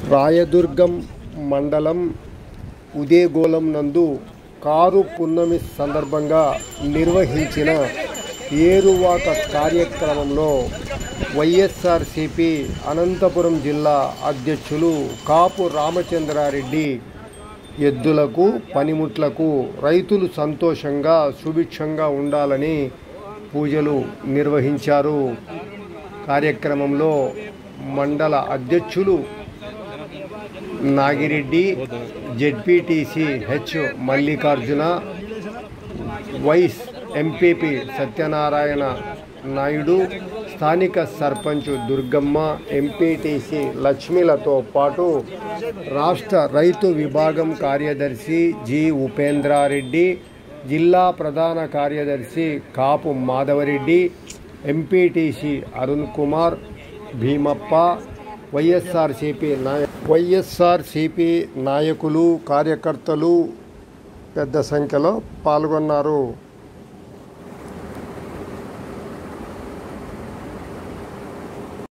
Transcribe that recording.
రాయదుర్గం మండలం ఉదేగోళం నందు కారు పున్నమి సందర్భంగా నిర్వహించిన ఏరువాక కార్యక్రమంలో వైఎస్ఆర్సిపి అనంతపురం జిల్లా అధ్యక్షులు కాపు రామచంద్రారెడ్డి ఎద్దులకు పనిముట్లకు రైతులు సంతోషంగా సుభిక్షంగా ఉండాలని పూజలు నిర్వహించారు కార్యక్రమంలో మండల అధ్యక్షులు Nagireddy ZPTC H Mallikarjuna vice MPP Satyanarayana Naidu స్థానిక సర్పంచ్ దుర్గమ్మ ఎంపీటీసీ లక్ష్మిలతో పాటు రాష్ట్ర రైతు విభాగం కార్యదర్శి జి ఉపేంద్రారెడ్డి జిల్లా ప్రధాన కార్యదర్శి కాపు మాధవరెడ్డి ఎంపీటీసీ అరుణ్ కుమార్ భీమప్ప వైఎస్ఆర్సిపి నాయ వైఎస్ఆర్సిపి నాయకులు కార్యకర్తలు పెద్ద సంఖ్యలో పాల్గొన్నారు